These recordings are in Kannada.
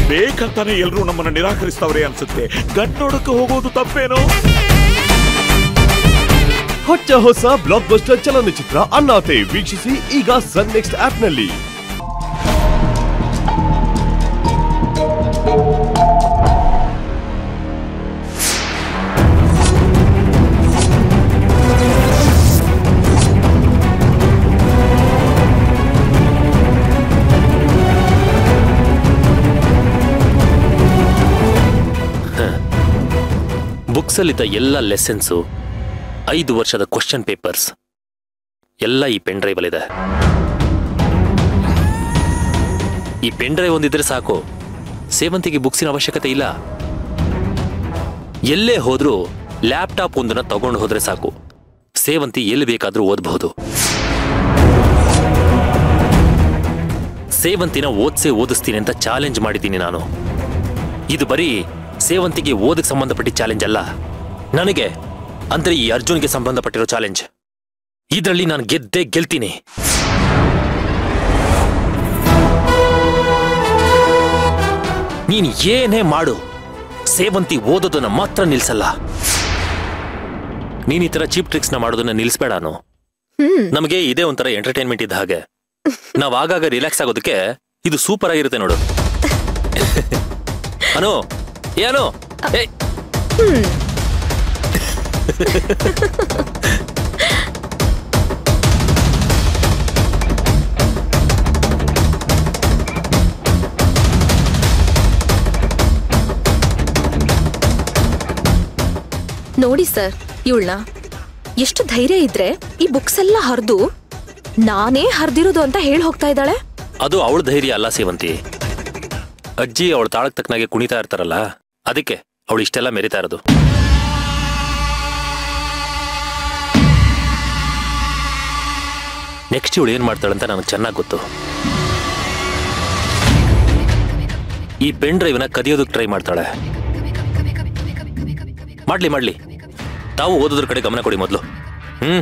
ಬೇಕಂತಾನೆ ಎಲ್ರೂ ನಮ್ಮನ್ನ ನಿರಾಕರಿಸ್ತವ್ರೆ ಅನ್ಸುತ್ತೆ ಗಂಡ್ ನೋಡಕ್ಕೆ ಹೋಗೋದು ತಪ್ಪೇನೋ ಹೊಚ್ಚ ಹೊಸ ಬ್ಲಾಕ್ ಬಸ್ಟರ್ ಚಲನಚಿತ್ರ ಅಣ್ಣಾತೆ ವೀಕ್ಷಿಸಿ ಈಗ ಸನ್ ನೆಕ್ಸ್ಟ್ ಆಪ್ನಲ್ಲಿ ಬುಕ್ಸಲ್ಲಿದ್ದ ಎಲ್ಲ ಲೆಸನ್ಸು ಐದು ವರ್ಷದ ಕ್ವಶನ್ ಪೇಪರ್ಸ್ ಎಲ್ಲ ಈ ಪೆನ್ ಡ್ರೈವಲ್ಲಿದೆ ಈ ಪೆನ್ ಡ್ರೈವ್ ಒಂದಿದ್ರೆ ಸಾಕು ಸೇವಂತಿಗೆ ಬುಕ್ಸಿನ ಅವಶ್ಯಕತೆ ಇಲ್ಲ ಎಲ್ಲೇ ಹೋದ್ರೂ ಲ್ಯಾಪ್ಟಾಪ್ ಒಂದನ್ನ ತಗೊಂಡು ಹೋದ್ರೆ ಸಾಕು ಸೇವಂತಿ ಎಲ್ಲಿ ಬೇಕಾದ್ರೂ ಓದಬಹುದು ಸೇವಂತಿನ ಓದ್ಸೇ ಓದಿಸ್ತೀನಿ ಅಂತ ಚಾಲೆಂಜ್ ಮಾಡಿದ್ದೀನಿ ನಾನು ಇದು ಬರೀ ಸೇವಂತಿಗೆ ಓದಕ್ಕೆ ಸಂಬಂಧಪಟ್ಟ ಚಾಲೆಂಜ್ ಅಲ್ಲ ನನಗೆ ಅಂದ್ರೆ ಈ ಅರ್ಜುನ್ಗೆ ಸಂಬಂಧಪಟ್ಟಿರೋ ಚಾಲೆಂಜ್ ಇದರಲ್ಲಿ ನಾನು ಗೆದ್ದೇ ಗೆಲ್ತೀನಿ ನೀನ್ ಏನೇ ಮಾಡು ಸೇವಂತಿ ಓದೋದನ್ನ ಮಾತ್ರ ನಿಲ್ಸಲ್ಲ ನೀನ್ ಈ ತರ ಚೀಪ್ ಟ್ರಿಕ್ಸ್ ನ ಮಾಡೋದನ್ನ ನಿಲ್ಸ್ಬೇಡಾನು ನಮಗೆ ಇದೇ ಒಂಥರ ಎಂಟರ್ಟೈನ್ಮೆಂಟ್ ಇದ್ದ ಹಾಗೆ ನಾವ್ ಆಗಾಗ ರಿಲ್ಯಾಕ್ಸ್ ಆಗೋದಕ್ಕೆ ಇದು ಸೂಪರ್ ಆಗಿರುತ್ತೆ ನೋಡು ಅನು ಏನು ಏ ನೋಡಿ ಸರ್ ಇವಳನ್ನ ಎಷ್ಟು ಧೈರ್ಯ ಇದ್ರೆ ಈ ಬುಕ್ಸ್ ಎಲ್ಲ ಹರಿದು ನಾನೇ ಹರಿದಿರೋದು ಅಂತ ಹೇಳಿ ಹೋಗ್ತಾ ಇದ್ದಾಳೆ ಅದು ಅವಳ ಧೈರ್ಯ ಅಲ್ಲ ಸೇವಂತಿ ಅಜ್ಜಿ ಅವಳ ತಾಳಕ್ ತಕ್ಕನಾಗೆ ಕುಣಿತಾ ಇರ್ತಾರಲ್ಲ ಅದಕ್ಕೆ ಅವಳು ಇಷ್ಟೆಲ್ಲ ಮೆರಿತಾ ಇರೋದು ನೆಕ್ಸ್ಟ್ ಇವಳು ಏನ್ ಮಾಡ್ತಾಳಂತ ನನಗೆ ಚೆನ್ನಾಗಿ ಗೊತ್ತು ಈ ಪೆನ್ ಡ್ರೈವ್ನ ಕದಿಯೋದಕ್ಕೆ ಟ್ರೈ ಮಾಡ್ತಾಳೆ ಮಾಡ್ಲಿ ಮಾಡ್ಲಿ ತಾವು ಓದೋದ್ರ ಕಡೆ ಗಮನ ಕೊಡಿ ಮೊದಲು ಹ್ಮ್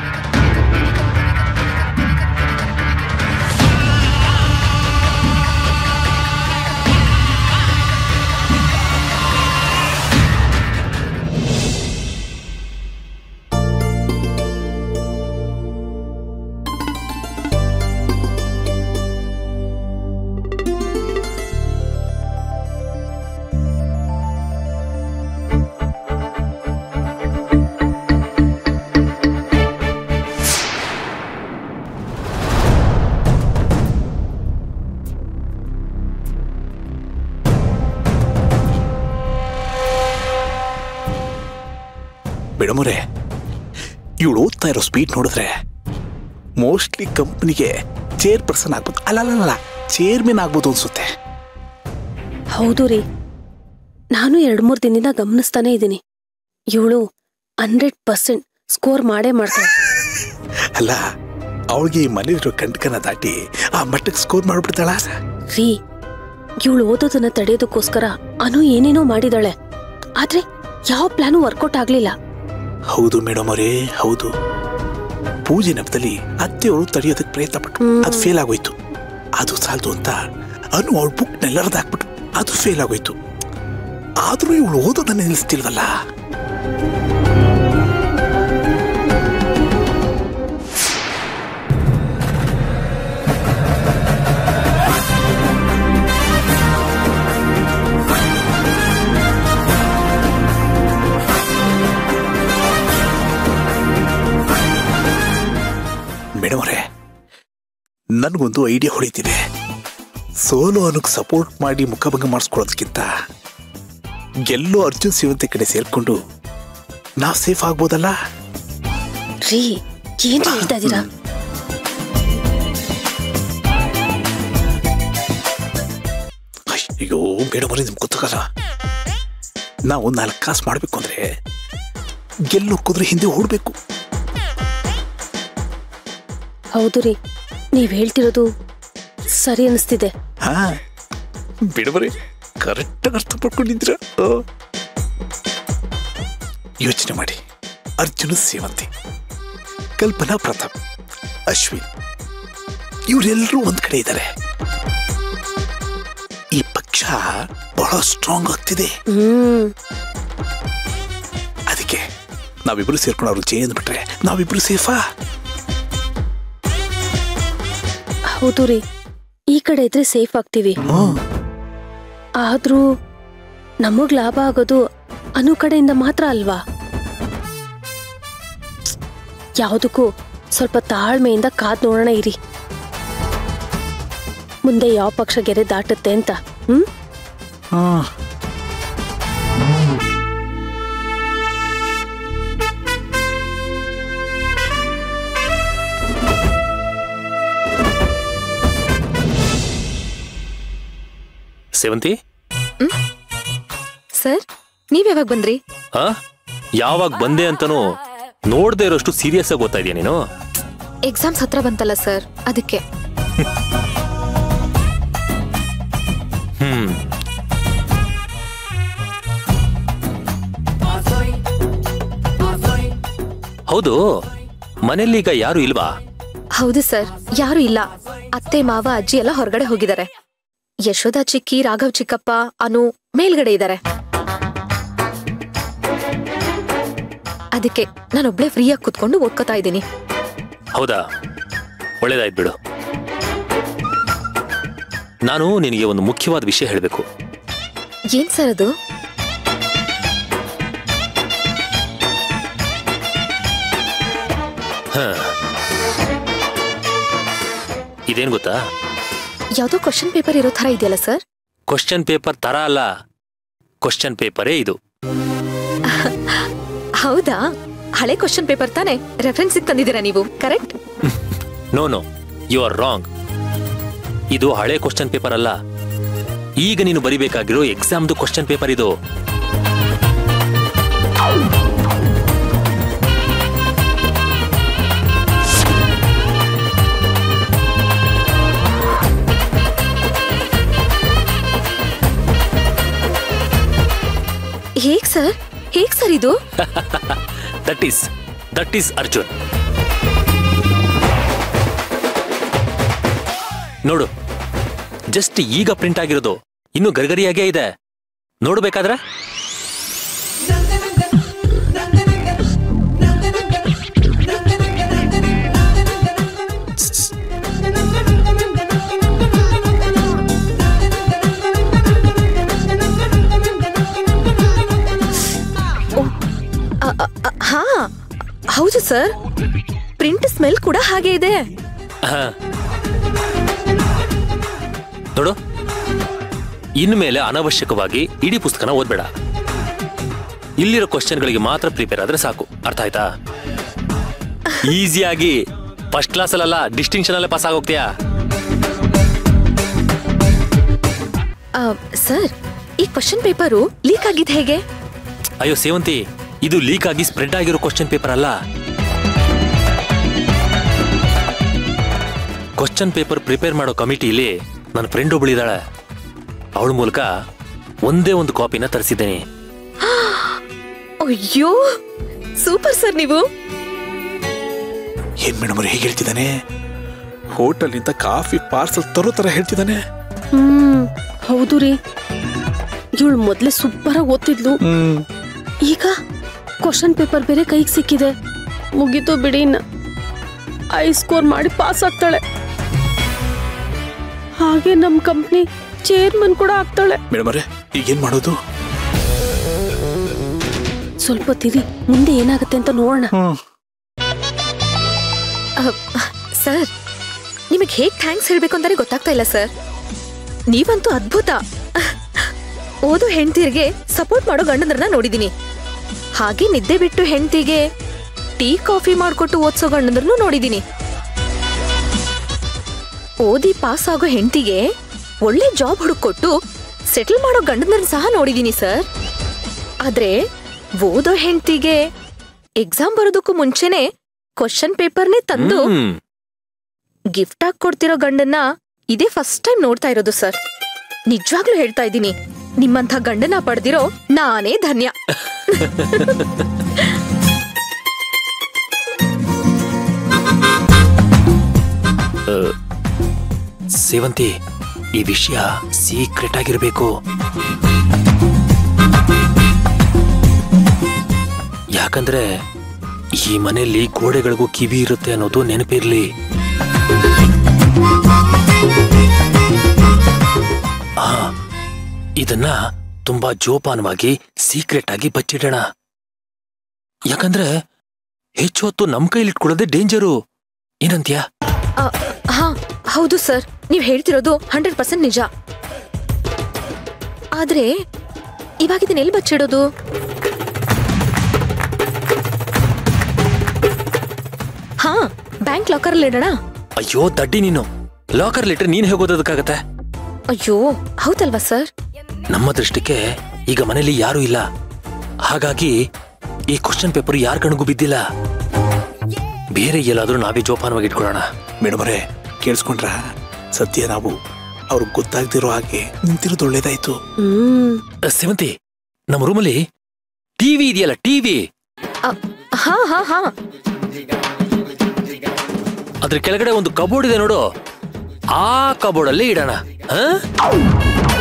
ಬಿಡಮುರೆ ಇವಳು ಓದ್ತಾ ಇರೋ ಸ್ಪೀಡ್ ನೋಡಿದ್ರೆ ಮೋಸ್ಟ್ಲಿ ಕಂಪ್ನಿಗೆ ಚೇರ್ ಪರ್ಸನ್ ಆಗ್ಬೋದು ಅಲ್ಲ ಚೇರ್ಮನ್ ಆಗ್ಬೋದು ಅನ್ಸುತ್ತೆ ಹೌದು ರೀ ನಾನು ಎರಡ್ ಮೂರ್ ದಿನದಿಂದ ಗಮನಿಸ್ತಾನೆ ಇದ್ದೀನಿ ಇವಳು ಹಂಡ್ರೆಡ್ ಪರ್ಸೆಂಟ್ ಸ್ಕೋರ್ ಮಾಡೇ ಮಾಡ್ತಾಳೆ ಅಲ್ಲ ಅವಳಿಗೆ ಈ ಮನೇಲಿರೋ ಕಂಟಕನ ದಾಟಿ ಆ ಮಟ್ಟಕ್ಕೆ ಸ್ಕೋರ್ ಮಾಡ್ಬಿಡ್ತಾಳ ರೀ ಇವಳು ಓದೋದನ್ನ ತಡೆಯೋದಕ್ಕೋಸ್ಕರ ಅನು ಏನೇನೋ ಮಾಡಿದಾಳೆ ಆದ್ರೆ ಯಾವ ಪ್ಲಾನು ವರ್ಕೌಟ್ ಆಗ್ಲಿಲ್ಲ ಹೌದು ಮೇಡಮ್ ಅವರೇ ಹೌದು ಪೂಜೆ ನೆಪದಲ್ಲಿ ಅತ್ತೆಯವರು ತಡೆಯೋದಕ್ಕೆ ಪ್ರಯತ್ನ ಪಟ್ಟು ಹ್ಮ್. ಅದು ಫೇಲ್ ಆಗೋಯ್ತು ಅದು ಸಾಲದು ಅಂತ ಅನು ಅವಳ ಬುಕ್ ನೆಲ್ಲರದ್ ಹಾಕ್ಬಿಟ್ಟು ಅದು ಫೇಲ್ ಆಗೋಯ್ತು ಆದ್ರೂ ಇವಳು ಓದೋದನ್ನ ನಿಲ್ಲಿಸ್ತಿಲ್ವಲ್ಲ ಮೇಡಮ್ ಅವರೇ ನನಗೊಂದು ಐಡಿಯಾ ಹೊಳಿತಿದೆ ಸೋಲು ಅನ್ನೋಕ್ ಸಪೋರ್ಟ್ ಮಾಡಿ ಮುಖಭಂಗ ಮಾಡಿಸ್ಕೊಳ್ಳೋದಕ್ಕಿಂತ ಗೆಲ್ಲೋ ಅರ್ಜುನ್ ಸೇವಂತಿ ಕಡೆ ಸೇರ್ಕೊಂಡು ನಾವು ಸೇಫ್ ಆಗ್ಬೋದಲ್ಲ ರೀ ಏನ್ ಹೇಳ್ತಾ ಇದೀರಾ ಅಯ್ಯೋ ಮೇಡಮ್ ಅವರೇ ನಿಮ್ಗೆ ಗೊತ್ತಾಗಲ್ಲ ನಾವು ನಾಲ್ಕು ಕಾಸು ಮಾಡಬೇಕು ಅಂದ್ರೆ ಗೆಲ್ಲೋ ಕುದ್ರೆ ಹಿಂದೆ ಓಡಬೇಕು ಹೌದು ರೀ ನೀವ್ ಹೇಳ್ತಿರೋದು ಸರಿ ಅನಿಸ್ತಿದೆ ಹಾ ಬಿಡಬರಿ ಕರೆಕ್ಟಾಗಿ ಅರ್ಥ ಪಡ್ಕೊಂಡಿದ್ರ ಯೋಚನೆ ಮಾಡಿ ಅರ್ಜುನ ಸೇವಂತಿ ಕಲ್ಪನಾ ಪ್ರತಾಪ್ ಅಶ್ವಿನ್ ಇವರೆಲ್ಲರೂ ಒಂದ್ ಕಡೆ ಇದ್ದಾರೆ ಈ ಪಕ್ಷ ಪಕ್ಷ ಬಹಳ ಸ್ಟ್ರಾಂಗ್ ಆಗ್ತಿದೆ ಹ್ಮ್ ಅದಕ್ಕೆ ನಾವಿಬ್ರು ಸೇರ್ಕೊಂಡು ಅವ್ರು ಜೈ ಅಂದ್ಬಿಟ್ರೆ ನಾವಿಬ್ರು ಸೇಫಾ ಹೌದು ರೀ ಈ ಕಡೆ ಇದ್ರೆ ಸೇಫ್ ಆಗ್ತೀವಿ ಆದ್ರೂ ನಮಗ್ ಲಾಭ ಆಗೋದು ಅನು ಕಡೆಯಿಂದ ಮಾತ್ರ ಅಲ್ವಾ ಯಾವುದಕ್ಕೂ ಸ್ವಲ್ಪ ತಾಳ್ಮೆಯಿಂದ ಕಾದ್ ನೋಡೋಣ ಇರಿ ಮುಂದೆ ಯಾವ ಪಕ್ಷ ಗೆರೆ ದಾಟುತ್ತೆ ಅಂತ ಹ್ಮ್ ಸೇವಂತಿ ಸರ್ ನೀವ್ ಯಾವಾಗ ಬಂದ್ರಿ ಆ ಯಾವಾಗ ಬಂದೆ ಅಂತನೂ ನೋಡ್ದೇ ಇರೋಷ್ಟು ಸೀರಿಯಸ್ ಆಗಿ ಓದ್ತಾ ಇದೀಯ ನೀನು ಎಕ್ಸಾಮ್ಸ್ ಹತ್ರ ಬಂತಲ್ಲ ಸರ್ ಅದಕ್ಕೆ ಹ್ಮ್ ಹೌದು ಮನೇಲಿ ಈಗ ಯಾರು ಇಲ್ವಾ ಹೌದು ಸರ್ ಯಾರು ಇಲ್ಲ ಅತ್ತೆ ಮಾವ ಅಜ್ಜಿ ಎಲ್ಲ ಹೊರಗಡೆ ಹೋಗಿದ್ದಾರೆ ಯಶೋಧ ಚಿಕ್ಕಿ ರಾಘವ್ ಚಿಕ್ಕಪ್ಪ ಅನು ಮೇಲ್ಗಡೆ ಇದ್ದಾರೆ ಅದಕ್ಕೆ ನಾನೊಬ್ಳೆ ಫ್ರೀಯಾಗಿ ಕುತ್ಕೊಂಡು ಓದ್ಕೋತಾ ಇದ್ದೀನಿ ಹೌದಾ ಒಳ್ಳೇದಾಯ್ತು ಬಿಡು ನಾನು ನಿನಗೆ ಒಂದು ಮುಖ್ಯವಾದ ವಿಷಯ ಹೇಳಬೇಕು ಏನ್ ಸರ್ ಅದು ಇದೇನ್ ಗೊತ್ತಾ ಯಾವ್ದೋ ಕ್ವಶನ್ ಪೇಪರ್ ಇರೋ ತರ ಇದೆಯಲ್ಲ ಸರ್ ಕ್ವಶನ್ ಪೇಪರ್ ತರ ಅಲ್ಲ ಕ್ವಶನ್ ಪೇಪರೇ ಇದು ಹೌದಾ ಹಳೆ ಕ್ವಶನ್ ಪೇಪರ್ ತಾನೆ ರೆಫರೆನ್ಸ್ ತಂದಿದ್ದೀರಾ ನೀವು correct no no you are wrong ಇದು ಹಳೆ ಕ್ವಶನ್ ಪೇಪರ್ ಅಲ್ಲ ಈಗ ನೀನು ಬರಿಬೇಕಾಗಿರೋ ಎಕ್ಸಾಮ್ದು ಕ್ವಶನ್ ಪೇಪರ್ ಇದು ಹೇಗ್ ಸರ್ ಹೇಗ್ ಸರ್ ಇದು that is that is Arjun ನೋಡು ಜಸ್ಟ್ ಈಗ ಪ್ರಿಂಟ್ ಆಗಿರೋದು ಇನ್ನು ಗರ್ಗರಿಯಾಗೇ ಇದೆ ನೋಡ್ಬೇಕಾದ್ರೆ ಅ, ಅ, ಅ, ಹಾ ಹೌದು ಸರ್ ಪ್ರಿಂಟ್ ಸ್ಮೆಲ್ ಕೂಡ ಹಾಗೆ ಇದೆ ಆಹಾ. ನೋಡು ಇನ್ಮೇಲೆ ಅನವಶ್ಯಕವಾಗಿ ಇಡೀ ಪುಸ್ತಕನ ಓದ್ಬೇಡ ಇಲ್ಲಿರೋ ಕ್ವಶನ್ಗಳಿಗೆ ಮಾತ್ರ ಪ್ರಿಪೇರ್ ಆದ್ರೆ ಸಾಕು ಅರ್ಥ ಆಯ್ತಾ ಈಸಿಯಾಗಿ ಫಸ್ಟ್ ಕ್ಲಾಸ್ ಅಲ್ಲ ಡಿಸ್ಟಿಂಕ್ಷನ್ ಅಲ್ಲೇ ಪಾಸ್ ಆಗೋಗ್ತೀಯಾ ಆ, ಸರ್ ಈ ಕ್ವಶನ್ ಪೇಪರು ಲೀಕ್ ಆಗಿದ್ ಹೇಗೆ ಅಯ್ಯೋ ಸೇವಂತಿ ಇದು ಲೀಕ್ ಆಗಿ ಸ್ಪ್ರೆಡ್ ಆಗಿರೋ ಕ್ವಶನ್ ಪೇಪರ್ ಅಲ್ಲ ಕ್ವಶನ್ ಪೇಪರ್ ಪ್ರಿಪೇರ್ ಮಾಡೋ ಕಮಿಟಿಲಿ ನನ್ನ ಫ್ರೆಂಡ್ ಒಬ್ಳಿದಾಳೆ ಅವಳ ಮೂಲಕ ಒಂದೇ ಒಂದು ಕಾಪಿನ ತರಿಸಿದ್ದೇನೆ ಅಯ್ಯೋ ಸೂಪರ್ ಸರ್ ನೀವು ಏನ್ ಮೇಡಮ್ ಅವ್ರು ಹೇಗೆ ಹೇಳ್ತಿದ್ದಾನೆ ಹೋಟೆಲ್ ನಿಂದ ಕಾಫಿ ಪಾರ್ಸಲ್ ತರೋ ತರ ಹೇಳ್ತಿದ್ದಾನೆ ಹ್ಮ್ ಹೌದು ರೀ ಇವಳು ಮೊದ್ಲೇ ಸೂಪರ್ ಆಗಿ ಓದ್ತಿದ್ಲು ಈಗ ಕ್ವಶನ್ ಪೇಪರ್ ಬೇರೆ ಕೈಗೆ ಸಿಕ್ಕಿದೆ ಮುಗೀತು ಬಿಡಿ ಇನ್ನ ಐ ಸ್ಕೋರ್ ಮಾಡಿ ಪಾಸ್ ಆಗ್ತಾಳೆ ಹಾಗೆ ನಮ್ ಕಂಪ್ನಿ ಚೇರ್ಮನ್ ಕೂಡ ಆಗ್ತಾಳೆ ಮೇಡಮ್ ಅವ್ರೆ ಈಗೇನ್ ಮಾಡೋದು ಸ್ವಲ್ಪ ತಿರಿ ಮುಂದೆ ಏನಾಗುತ್ತೆ ಅಂತ ನೋಡೋಣ ಸರ್ ನಿಮಗೆ ಹೇಗ್ ಥ್ಯಾಂಕ್ಸ್ ಹೇಳ್ಬೇಕು ಅಂತಾನೆ ಗೊತ್ತಾಗ್ತಾ ಇಲ್ಲ ಸರ್ ನೀವಂತೂ ಅದ್ಭುತ ಓದು ಹೆಂಡತಿಯರಿಗೆ ಸಪೋರ್ಟ್ ಮಾಡೋ ಗಂಡಂದ್ರನ್ನ ನೋಡಿದೀನಿ ಹಾಗೆ ನಿದ್ದೆ ಬಿಟ್ಟು ಹೆಂಡತಿಗೆ ಟೀ ಕಾಫಿ ಮಾಡ್ಕೊಟ್ಟು ಓದ್ಸೋ ಗಂಡಂದ್ರನ್ನು ನೋಡಿದೀನಿ ಓದಿ ಪಾಸ್ ಆಗೋ ಹೆಂಡತಿಗೆ ಒಳ್ಳೆ ಜಾಬ್ ಹುಡುಕೊಟ್ಟು ಸೆಟಲ್ ಮಾಡೋ ಗಂಡಂದ್ರನ್ನ ಸಹ ನೋಡಿದೀನಿ ಸರ್ ಆದ್ರೆ ಓದೋ ಹೆಂಡತಿಗೆ ಎಕ್ಸಾಮ್ ಬರೋದಕ್ಕೂ ಮುಂಚೆನೆ ಕ್ವಶನ್ ಪೇಪರ್ನೇ ತಂದು ಹ್ಮ್ ಗಿಫ್ಟ್ ಆಗಿ ಕೊಡ್ತಿರೋ ಗಂಡನ್ನ ಇದೇ ಫಸ್ಟ್ ಟೈಮ್ ನೋಡ್ತಾ ಇರೋದು ಸರ್ ನಿಜವಾಗ್ಲೂ ಹೇಳ್ತಾ ಇದ್ದೀನಿ ನಿಮ್ಮಂಥ ಗಂಡನ ಪಡೆದಿರೋ ನಾನೇ ಧನ್ಯ ಸೇವಂತಿ ಈ ವಿಷಯ ಸೀಕ್ರೆಟ್ ಆಗಿರ್ಬೇಕು ಯಾಕಂದ್ರೆ ಈ ಮನೆಯಲ್ಲಿ ಗೋಡೆಗಳಿಗೂ ಕಿವಿ ಇರುತ್ತೆ ಅನ್ನೋದು ನೆನಪಿರ್ಲಿ ಆ ಇದನ್ನ ತುಂಬಾ ಜೋಪಾನವಾಗಿ ಸೀಕ್ರೆಟ್ ಆಗಿ ಬಚ್ಚಿಡೋಣ ಯಾಕಂದ್ರೆ ಹೆಚ್ಚು ಹೊತ್ತು ನಮ್ ಕೈಲಿ ಇಟ್ಕೊಳ್ಳೋದೇ ಡೇಂಜರು ಏನಂತ್ಯಾ ಆ, ಹಾ ಹೌದು ಸರ್ ನೀವ್ ಹೇಳ್ತಿರೋದು ಹಂಡ್ರೆಡ್ ಪರ್ಸೆಂಟ್ ನಿಜ ಆದ್ರೆ ಇವಾಗ ಇದನ್ನ ಎಲ್ಲಿ ಬಚ್ಚಿಡೋದು ಹಾ ಬ್ಯಾಂಕ್ ಲಾಕರ್ ಅಲ್ಲಿ ಇಡೋಣ ಅಯ್ಯೋ ದಡ್ಡಿ ನೀನು ಲಾಕರ್ ಲಿಟ್ರ್ ನೀನ್ ಹೇಗೋದಕ್ಕಾಗತ್ತೆ ಅಯ್ಯೋ ಹೌದಲ್ವಾ ಸರ್ ನಮ್ಮ ದೃಷ್ಟಿಗೆ ಈಗ ಮನೇಲಿ ಯಾರೂ ಇಲ್ಲ ಹಾಗಾಗಿ ಈ ಕ್ವಶನ್ ಪೇಪರ್ ಯಾರ ಕಣ್ಗೂ ಬಿದ್ದಿಲ್ಲ ಬೇರೆ ಎಲ್ಲಾದ್ರೂ ನಾವೇ ಜೋಪಾನವಾಗಿ ಇಟ್ಕೊಳ್ಳೋಣ ಮೇಡಮರೇ ಕೇಳಿಸ್ಕೊಂಡ್ರ ಸದ್ಯ ನಾವು ಅವ್ರಿಗೆ ಗೊತ್ತಾಗ್ದಿರೋ ಹಾಗೆ ನಿಂತಿರೋದು ಒಳ್ಳೇದಾಯ್ತು ಹ್ಮ್ ಅ, ಸೇವಂತಿ ನಮ್ಮ ರೂಮಲ್ಲಿ ಟಿವಿ ಇದೆಯಲ್ಲ ಟಿವಿ ಆ, ಹಾ ಹಾ ಹಾ ಅದ್ರ ಕೆಳಗಡೆ ಒಂದು ಕಬೋರ್ಡ್ ಇದೆ ನೋಡು ಆ ಕಬೋರ್ಡ್ ಅಲ್ಲಿ ಇಡೋಣ ಹಾ